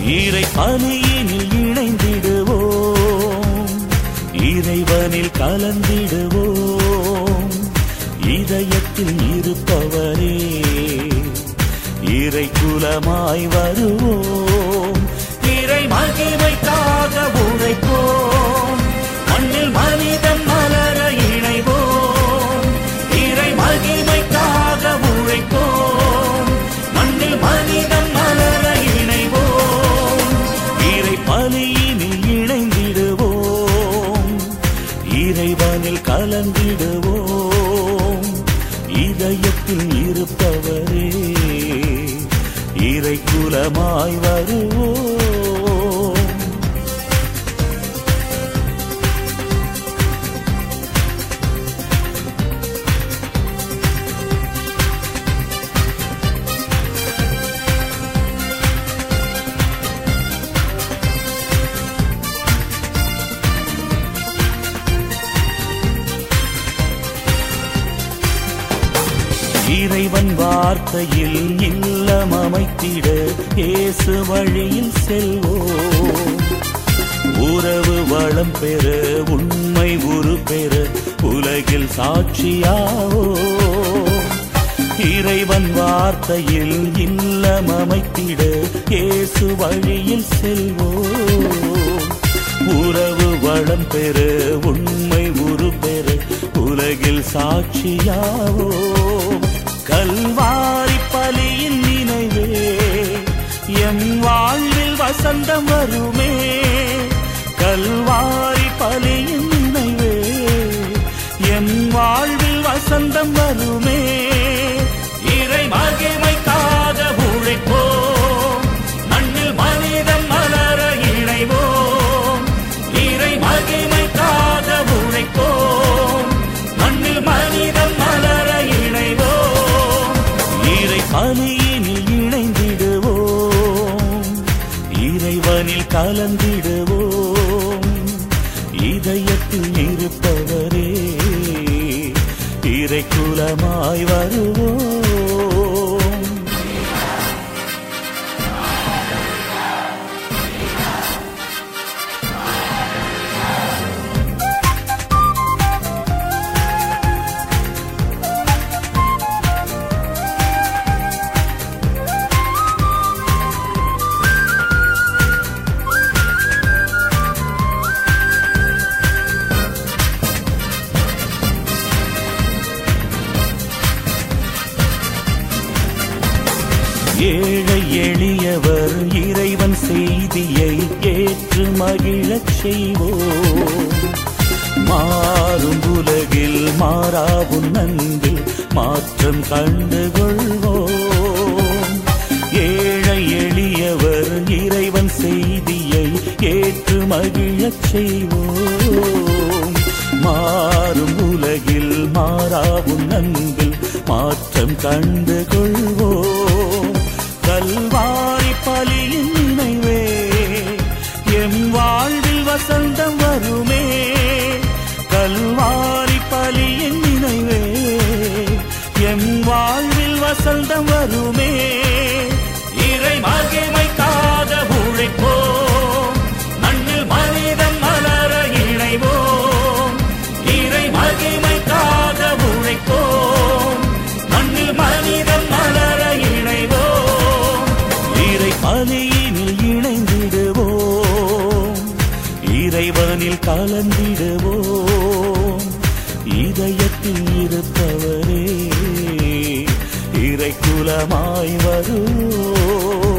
இறை பலியினில் இணைந்திடுவோம் இறைவனில் கலந்திடுவோம் இதயத்தில் இருப்பவரே இறை குலமாய் வருவோம் இறை மகிமைக்காக உழைப்போம் மண்ணில் மனிதன் மலர இணைவோம் இறை மகிமைக்காக உழைப்போம் மண்ணில் மனிதன் மலர இணைவோம் இறை பலியினில் இணைந்திடுவோம் இறைவனில் கலந்திடுவோம் இதயத்தில் இருப்பவரே இறை குலமாய் வருவோம் இறைவன் வார்த்தையில் இல்லம் அமைத்திட இயேசு வழியில் செல்வோம் உறவு வளம் பெற உண்மை உரு பெற உலகில் சாட்சியாவோ இறைவன் வார்த்தையில் இல்லம் அமைத்திட இயேசு வழியில் செல்வோம் உறவு வளம் பெற உண்மை உரு பெற உலகில் சாட்சியாவோ கல்வாரி பலியின் நினைவே எம் வாழ்வில் வசந்தம் வருமே கல்வாரி பலியின் நினைவே எம் வாழ்வில் வசந்தம் வருமே இறை மகிமைக்காக உழைப்போம் மண்ணில் மனிதன் மலர இணைவோம் இறை மகிமைக்காக உழைப்போம் மண்ணில் மனிதன் மலர இணைவோம் இறை பலியினில் இணைந்திடுவோம் இறைவனில் கலந்திடுவோம் இதயத்தில் இருப்பவரே இறை குலமாய் வருவோம் ஏழை எளியவர் இறைவன் செய்தியை ஏற்று மகிழச் செய்வோம் மாறும் உலகில் மாறாவும் நன்பில் மாற்றம் கண்டுகொள்வோம் ஏழை எளியவர் இறைவன் செய்தியை ஏற்று மகிழச் செய்வோம் மாறும் உலகில் மாறாவும் நன்பில் மாற்றம் கண்டு கொள்வோம் கல்வாரி பலியின் நினைவே எம் வாழ்வில் வசந்தம் வருமே கல்வாரி பலியின் நினைவே எம் வாழ்வில் வசந்தம் வருமே இறை மகிமைக்காக உழைப்போம் மண்ணில் மனிதன் மலர இணைவோம் இறை மகிமைக்காக உழைப்போம் மண்ணில் மனிதன் மலர இணைவோம் இறை பலியினில் இணைந்திடுவோம் இறைவனில் கலந்திடுவோம் இதயத்தில் இருப்பவரே இறை குலமாய் வருவோம்